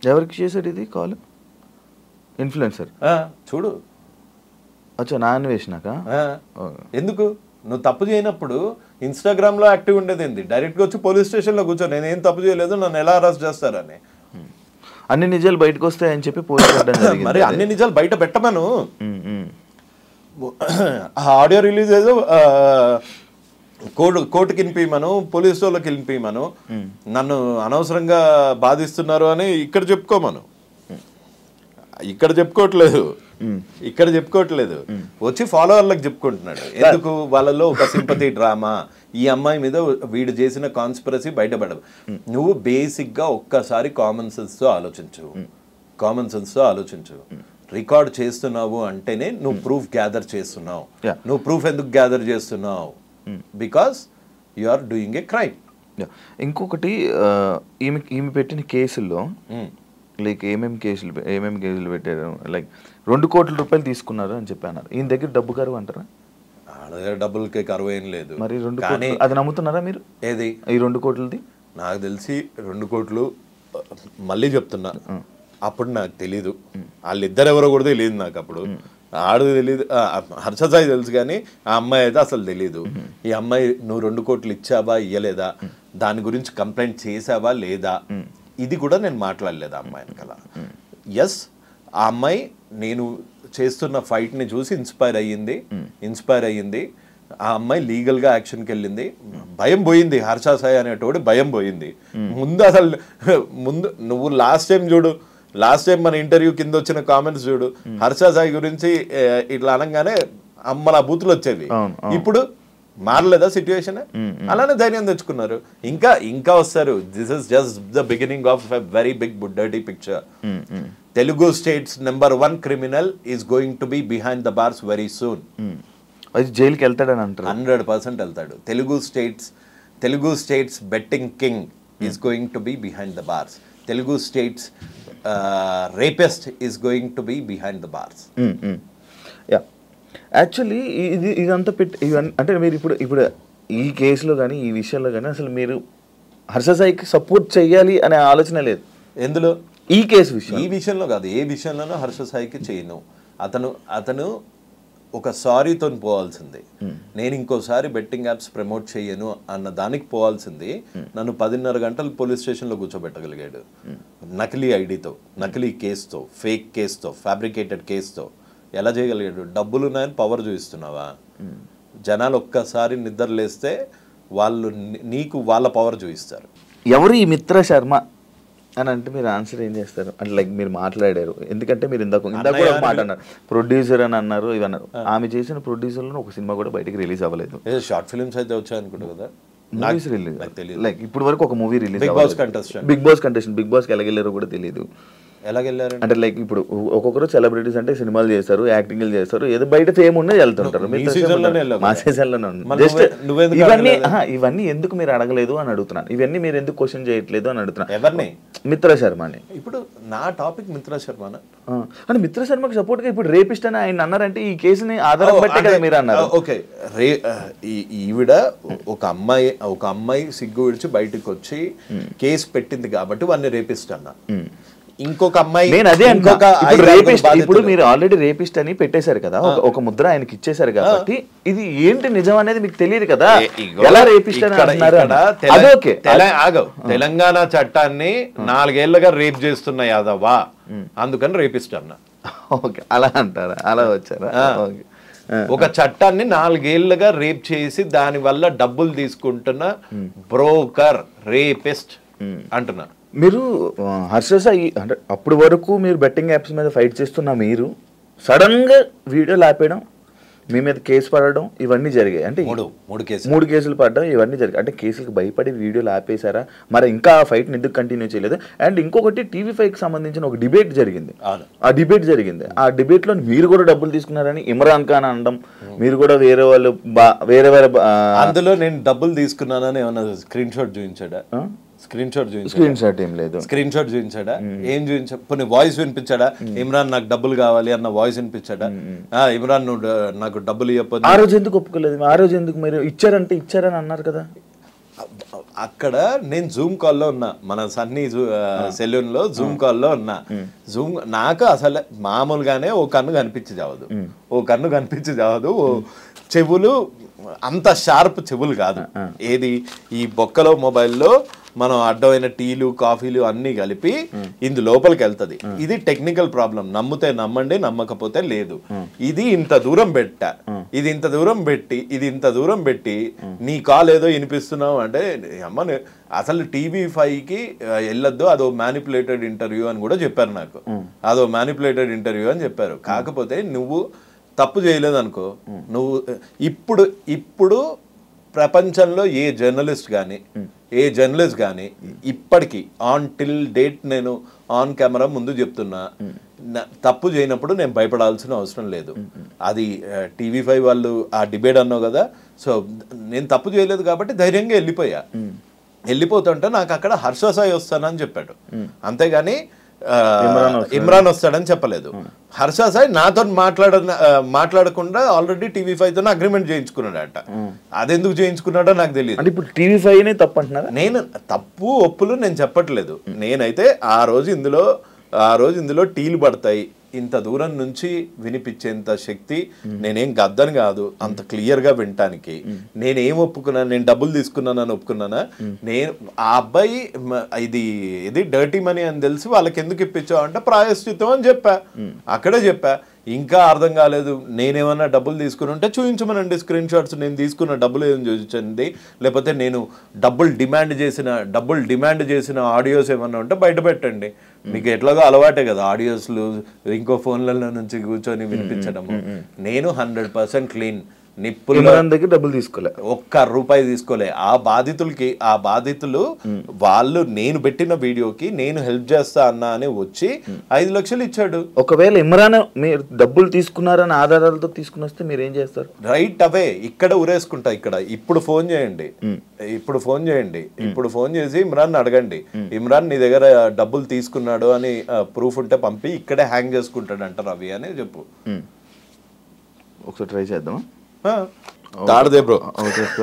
ఎవరికి చేశాడు ఇది కాల్ ఇన్ఫ్లుయెన్సర్ ఆ, చూడు అచ్చా నా అన్వేషణక ఆ, ఎందుకు నువ్వు తప్పు చేయనప్పుడు ఇన్స్టాగ్రామ్ లో యాక్టివ్ ఉండేది ఏంది డైరెక్ట్ గా వచ్చి పోలీస్ స్టేషన్ లో కూర్చో నేను ఏం తప్పు చేయలేదు నన్ను ఎలా అరెస్ట్ చేస్తారని అన్ని నిజాలు బయటకు వస్తాయని చెప్పి పోస్ట్ పెట్టడం జరిగింది మరి అన్ని నిజాలు బయట పెట్టమను ఉమ్, ఉమ్. ఆ ఆడియో రిలీజ్ ఏదో ఆ, కోర్టు కోర్టుకి వినిపించమను పోలీస్ వాళ్ళకి వినిపించమను నన్ను అనవసరంగా బాధిస్తున్నారు అని ఇక్కడ చెప్పుకోమను ఇక్కడ చెప్పుకోవట్లేదు ఇక్కడ చెప్పుకోవట్లేదు వచ్చి ఫాలోవర్లకు చెప్పుకుంటున్నాడు ఎందుకు వాళ్ళలో ఒక సింపతి డ్రామా ఈ అమ్మాయి మీద వీడు చేసిన కాన్స్పిరసీ బయటపడదు నువ్వు బేసిక్ గా ఒక్కసారి కామన్ సెన్స్ తో ఆలోచించు కామన్ సెన్స్ తో ఆలోచించు రికార్డ్ చేస్తున్నావు అంటేనే నువ్వు ప్రూఫ్ గ్యాదర్ చేస్తున్నావు Yeah. నువ్వు ప్రూఫ్ ఎందుకు గ్యాదర్ చేస్తున్నావు because you are doing a crime yeah. ఇంకొకటి ఆ, ఈమె ఈమె పెట్టిన కేసుల్లో లైక్ ఏమేమి కేసులు పె- ఏమేమి కేసులు పెట్టారు లైక్ రెండు కోట్ల రూపాయలు తీసుకున్నారు అని చెప్పి అన్నారు ఈయన దగ్గర డబ్బు కరువు అంటారా ఆడ దగ్గర డబ్బులకి కరువు ఏం లేదు మరి రెండు కానీ కోట్లు అది నమ్ముతున్నారా మీరు ఏది ఈ రెండు కోట్లది నాకు తెలిసి రెండు కోట్లు ఆ, మళ్ళీ చెప్తున్నా అప్పుడు నాకు తెలీదు వాళ్ళిద్దరు ఎవరో కూడా తెలియదు నాకు అప్పుడు ఆడది తెలియదు ఆ, హర్ష సాయి తెలుసు కానీ ఆ అమ్మాయి అయితే అసలు తెలియదు ఈ అమ్మాయి నువ్వు రెండు కోట్లు ఇచ్చావా ఇయ్యలేదా దాని గురించి కంప్లైంట్ చేసావా లేదా ఇది కూడా నేను మాట్లాడలేదు ఆ అమ్మాయి వెనకాల ఎస్ ఆ అమ్మాయి నేను చేస్తున్న ఫైట్ ని చూసి ఇన్స్పైర్ అయ్యింది ఇన్స్పైర్ అయ్యింది ఆ అమ్మాయి లీగల్ గా యాక్షన్కి వెళ్ళింది భయం పోయింది హర్ష సాయి అనేటోడు భయం పోయింది ముందు అసలు ముందు నువ్వు లాస్ట్ టైం చూడు లాస్ట్ టైం మన ఇంటర్వ్యూ కింద వచ్చిన కామెంట్స్ చూడు హర్ష సాయి గురించి ఏ, ఇట్లా అనగానే అమ్మల బూతులు వచ్చేవి అవును, ఇప్పుడు మారలేదా సిచ్యువేషన్ అలానే ధైర్యం తెచ్చుకున్నారు ఇంకా ఇంకా వస్తారు this is just the beginning of a very big dirty picture Telugu states number one criminal is going to be behind the bars very soon అది జైలుకి వెళ్తాడని అంటారు హండ్రెడ్ పర్సెంట్ వెళ్తాడు Telugu states Telugu states betting king is going to be behind the bars Telugu states rapist is going to be behind the bars yeah actually ఇది ఇదంతా పెట్టి ఇవన్నీ అంటే మీరు ఇప్పుడు ఇప్పుడు ఈ కేసులో కానీ ఈ విషయంలో కానీ అసలు మీరు హర్ష సాయికి సపోర్ట్ చేయాలి అనే ఆలోచన లేదు ఎందులో ఈ కేసు విషయం ఈ విషయంలో కాదు ఏ విషయంలోనూ హర్ష సాయికి చేయను అతను అతను ఒక సారీతో పోవాల్సింది నేను ఇంకోసారి బెట్టింగ్ యాప్స్ ప్రమోట్ చేయను అన్న దానికి పోవాల్సింది నన్ను పదిన్నర గంటలు పోలీస్ స్టేషన్లో కూర్చోబెట్టగలిగాడు నకిలీ ఐడితో నకిలీ కేసుతో ఫేక్ కేసుతో ఫ్యాబ్రికేటెడ్ కేసుతో ఎలా చేయగలిగాడు డబ్బులు ఉన్నాయని పవర్ చూపిస్తున్నావా జనాలు ఒక్కసారి నిద్ర లేస్తే వాళ్ళు ని- నీకు వాళ్ళ పవర్ చూపిస్తారు ఎవరు ఈ మిత్ర శర్మ అని అంటే మీరు ఆన్సర్ ఏం చేస్తారు అంటే లైక్ మీరు మాట్లాడారు ఎందుకంటే మీరు ఇందాక ఇందాక కూడా ఒక మాట అన్నారు ప్రొడ్యూసర్ అని అన్నారు ఇవి అన్నారు ఆమె చేసిన ప్రొడ్యూసర్లో ఒక సినిమా కూడా బయటికి రిలీజ్ అవ్వలేదు ఏదో షార్ట్ ఫిల్మ్స్ అయితే వచ్చాయనుకుంటా కదా మూవీస్ రిలీజ్ నాకు తెలియదు లైక్ ఇప్పుడు వరకు ఒక movie release Bigg Boss contestant Bigg Boss contestant Bigg బాస్కి ఎలాగెళ్ళారో కూడా తెలియదు ఎలాగెళ్ళారండి అంటే లైక్ ఇప్పుడు ఒక్కొక్కరు సెలబ్రిటీస్ అంటే సినిమాలు చేస్తారు యాక్టింగ్ చేస్తారు ఏదో బయట ఫేమ్ ఉన్నది వెళ్తుంటారు మీ మిగతా season సేమ్ లోనే ఉంటారు. వెళ్ళావు మా కదా. సీజన్ లోనే ఉంది మరి జస్ట్ నువ్వే- నువ్వెందుకు ఇవన్నీ అడగలేదు? ఆహా, ఇవన్నీ ఎందుకు మీరు అడగలేదు అని అడుగుతున్నాను ఇవన్నీ మీరు ఎందుకు క్వశ్చన్ చేయట్లేదు అని అడుగుతున్నాను ఎవరిని మిత్ర శర్మని ఇప్పుడు నా టాపిక్ మిత్రా శర్మనా ఆ, అంటే మిత్ర శర్మకి సపోర్ట్ గా ఇప్పుడు రేపిస్ట్ అని ఆయన అన్నారంటే ఈ కేసుని ఆధారం బట్టే కదా మీరు అన్నారు ఓకే రే ఆ, ఈ- ఈవిడ ఒక అమ్మాయి ఒక అమ్మాయి సిగ్గు విడిచి బయటకు వచ్చి కేసు పెట్టింది కాబట్టి వాడిని రేపిస్ట్ అన్న ఇంకొక అమ్మాయి నేను అదే అంటున్నా. ఇంకొక ఇప్పుడు ఐదారుగురు రేపిస్ట్ ఇప్పుడు బాధితులు. మీరు ఆల్రెడీ రేపిస్ట్ అని పెట్టేశారు కదా ఒక- ఒక ముద్ర ఆయనకి ఇచ్చేశారు కాబట్టి ఇది ఏంటి నిజం అనేది మీకు తెలియదు కదా ఏ- ఇగో, ఎలా రేపిస్ట్ అని ఇక్కడ- అంటున్నారు ఇక్కడ అని. తెల- అది ఓకే తెల- ఆగవు తెలంగాణ చట్టాన్ని నాలుగేళ్లుగా రేప్ చేస్తున్న యాదవా అందుకని రేపిస్ట్ అన్న ఓకే అలా అంటారా అలా వచ్చారా ఆ. ఓకే ఆ. ఒక చట్టాన్ని నాలుగేళ్లుగా రేప్ చేసి దాని వల్ల డబ్బులు తీసుకుంటున్న బ్రోకర్ రేపిస్ట్ అంటున్నా మీరు ఆ, హర్ష సాయి అంటే అప్పటి వరకు మీరు బెట్టింగ్ యాప్స్ మీద ఫైట్ చేస్తున్న మీరు సడన్ గా వీడియోలు ఆపేయడం మీ మీద కేసు పడడం ఇవన్నీ జరిగాయి అంటే మూడు మూడు కేసులు మూడు కేసులు పడడం ఇవన్నీ జరిగాయి అంటే కేసులకు భయపడి వీడియోలు ఆపేశారా మరి ఇంకా ఆ ఫైట్ ఎందుకు కంటిన్యూ చేయలేదు అండ్ ఇంకొకటి టీవీ ఫైవ్ కి సంబంధించిన ఒక డిబేట్ జరిగింది అవును ఆ డిబేట్ జరిగింది ఆ డిబేట్ లో మీరు కూడా డబ్బులు తీసుకున్నారని ఇమ్రాన్ ఖాన్ అనడం మీరు కూడా వేరే వాళ్ళు బా- వేరే వేరే బా- అందులో నేను డబ్బులు తీసుకున్నానని ఏమన్నా స్క్రీన్ షాట్ చూపించాడా స్క్రీన్ షాట్ చూపించాడా స్క్రీన్ షాట్ ఏం లేదు స్క్రీన్ షాట్ చూపించాడా ఏం చూపించా కొన్ని వాయిస్ వినిపించాడా ఇమ్రాన్ నాకు డబ్బులు కావాలి అన్న వాయిస్ వినిపించాడా ఆ, ఇమ్రాన్ నువ్వు డ- నాకు డబ్బులు ఇవ్వకపోతే ఆ రోజు ఎందుకు ఒప్పుకోలేదు ఆ రోజు ఎందుకు మీరు ఇచ్చారంటే ఇచ్చారని అన్నారు కదా అక్కడ నేను జూమ్ కాల్లో ఉన్నా మన సన్నీ సెలూన్ లో జూమ్ కాల్లో ఉన్నా జూమ్ నాకు అసలు మామూలుగానే ఓ కన్ను కనిపించి చావదు ఓ కన్ను కనిపించి చావదు ఓ చెవులు అంత షార్ప్ చెవులు కాదు ఏది ఈ బొక్కలో మొబైల్లో మనం అడ్డమైన టీలు కాఫీలు అన్ని కలిపి ఇందు లోపలికి వెళ్తది ఇది టెక్నికల్ ప్రాబ్లం నమ్మితే నమ్మండి నమ్మకపోతే లేదు ఇది ఇంత దూరం పెట్ట ఇది ఇంత దూరం పెట్టి ఇది ఇంత దూరం పెట్టి నీ కాల్ ఏదో వినిపిస్తున్నావు అంటే అమ్మ నే- అసలు టీవీ ఫైవ్ కి ఆ, వెళ్ళొద్దు అదో మ్యానిపులేటెడ్ ఇంటర్వ్యూ అని కూడా చెప్పారు నాకు అదో మ్యానిపులేటెడ్ ఇంటర్వ్యూ అని చెప్పారు కాకపోతే నువ్వు తప్పు చేయలేదు అనుకో నువ్వు ఇప్పుడు ఇప్పుడు ప్రపంచంలో ఏ జర్నలిస్ట్ కానీ ఏ జర్నలిస్ట్ కానీ ఇప్పటికీ ఆన్ టిల్ డేట్ నేను ఆన్ కెమెరా ముందు చెప్తున్నా నా- తప్పు చేయనప్పుడు నేను భయపడాల్సిన అవసరం లేదు అది టీవీ ఫైవ్ వాళ్ళు ఆ డిబేట్ అన్నావు కదా సో నేను తప్పు చేయలేదు కాబట్టి ధైర్యంగా వెళ్ళిపోయా వెళ్ళిపోతుంటే నాకు అక్కడ హర్ష సాయి వస్తానని చెప్పాడు అంతేగాని ఆ, ఇమ్రాన్ వస్తాడని చెప్పలేదు హర్ష సాయి నాతో మాట్లాడ ఆ, మాట్లాడకుండా ఆల్రెడీ టీవీ ఫైవ్ తో అగ్రిమెంట్ చేయించుకున్నాడట అదెందుకు చేయించుకున్నాడో నాకు తెలియదు అంటే ఇప్పుడు టీవీ ఫైవ్ నే తప్పు అంటున్నారా నేను తప్పు ఒప్పులు నేను చెప్పట్లేదు నేనైతే ఆ రోజు ఇందులో ఆ రోజు ఇందులో టీలు పడతాయి ఇంత దూరం నుంచి వినిపించేంత శక్తి నేనేం గద్దని కాదు అంత క్లియర్ గా వినటానికి నేనేం ఒప్పుకున్నాను నేను డబ్బులు తీసుకున్నానని ఒప్పుకున్నానా నేను ఆ అబ్బాయి మ- ఇది ఇది డర్టీ మనీ అని తెలిసి వాళ్ళకి ఎందుకు ఇప్పించావు అంటే ప్రాయశ్చిత్తం అని చెప్పా అక్కడే చెప్పా ఇంకా అర్థం కాలేదు నేనేమన్నా డబ్బులు తీసుకుని ఉంటే చూపించమనండి స్క్రీన్ షాట్స్ నేను తీసుకున్న డబ్బులు ఏం చూపించండి లేకపోతే నేను డబ్బులు డిమాండ్ చేసిన డబ్బులు డిమాండ్ చేసిన ఆడియోస్ ఏమన్నా ఉంటే బయట పెట్టండి మీకు ఎట్లాగో అలవాటే కదా ఆడియోస్లు ఇంకో ఫోన్లలో నుంచి కూర్చొని వినిపించడము నేను హండ్రెడ్ పర్సెంట్ క్లీన్ నిప్పుల్లో ఇమ్రాన్ దగ్గర డబ్బులు తీసుకోలే ఒక్క రూపాయి తీసుకోలే ఆ బాధితులకి ఆ బాధితులు వాళ్ళు నేను పెట్టిన వీడియోకి నేను హెల్ప్ చేస్తా అన్నా అని వచ్చి ఐదు లక్షలు ఇచ్చాడు ఒకవేళ ఇమ్రాన్ మీరు డబ్బులు తీసుకున్నారని ఆధారాలతో తీసుకుని వస్తే మీరు ఏం చేస్తారు రైట్ అవే ఇక్కడ ఉరేసుకుంటా ఇక్కడ ఇప్పుడు ఫోన్ చేయండి ఇప్పుడు ఫోన్ చేయండి ఇప్పుడు ఫోన్ చేసి ఇమ్రాన్ అడగండి ఇమ్రాన్ నీ దగ్గర డబ్బులు తీసుకున్నాడు అని ప్రూఫ్ ఉంటే పంపి ఇక్కడే హ్యాంగ్ చేసుకుంటాడు అంటారు అవి అని చెప్పు ఉమ్. ఒకసారి ట్రై చేద్దామా ఆ, తాడదే బ్రో అవుట్ ఆఫ్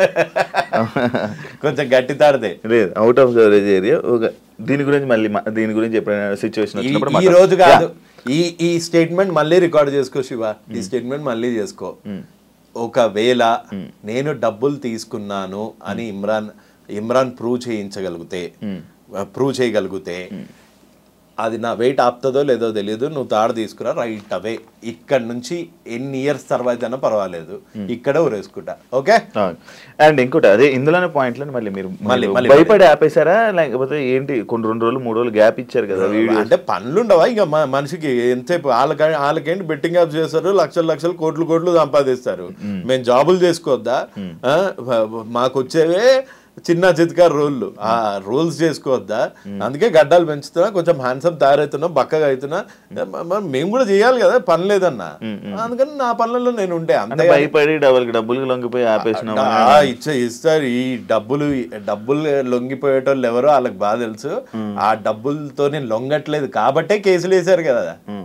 కొంచెం గట్టి తాడదే లేదు అవుట్ ఆఫ్ కవరేజ్ ఏరియా ఒక దీని గురించి మళ్ళీ మా- దీని గురించి ఎప్పుడైనా సిచ్యువేషన్ ఈ- వచ్చినప్పుడు ఈ మాట్లాడదాం. రోజు కాదు ఈ ఈ స్టేట్మెంట్ మళ్ళీ రికార్డ్ చేసుకో శివ ఈ స్టేట్మెంట్ మళ్ళీ చేసుకో ఒకవేళ నేను డబ్బులు తీసుకున్నాను అని ఇమ్రాన్ ఇమ్రాన్ ప్రూవ్ చేయించగలిగితే ప్రూవ్ చేయగలిగితే అది నా వెయిట్ ఆపుతుందో లేదో తెలియదు నువ్వు తాడు తీసుకురా రైట్ అవే ఇక్కడ నుంచి ఎన్ని ఇయర్స్ తర్వాత అయినా పర్వాలేదు ఇక్కడ ఊరేసుకుంటా ఓకే అండ్ ఇంకోటి అదే ఇందులోనే పాయింట్లను మళ్ళీ మీరు మళ్ళీ- మీరు మళ్ళీ- భయపడి ఆపేశారా లేకపోతే ఏంటి కొన్ని రెండు రోజులు మూడు రోజులు గ్యాప్ ఇచ్చారు కదా వీడియో అంటే పనులుండవా ఇక మ- మనిషికి ఎంతసేపు వాళ్ళకి వాళ్ళకేంటి బెట్టింగ్ యాప్స్ చేస్తారు లక్షలు లక్షలు కోట్లు కోట్లు సంపాదిస్తారు మేము జాబులు చేసుకోవద్దా ఆ, మాకు వచ్చేవే చిన్న చిత్కా రూళ్ళు ఆ రూల్స్ చేసుకోవద్దా అందుకే గడ్డాలు పెంచుతున్నా కొంచెం హ్యాండ్సమ్ తయారవుతున్నా బక్కగా అవుతున్నా మ- మ- మేము కూడా చేయాలి కదా పని లేదన్నా అందుకని నా పనులలో నేను ఉండే అంటే అంతే భయపడి డబల్ డబ్బులు లొంగిపోయి ఆపేసినాం ఆ, ఇచ్చే ఇస్తారు ఈ డబ్బులు డబ్బులు లొంగిపోయేటోళ్ళు ఎవరో వాళ్ళకి బాగా తెలుసు ఆ డబ్బులతో నేను లొంగట్లేదు కాబట్టే కేసులు వేశారు కదా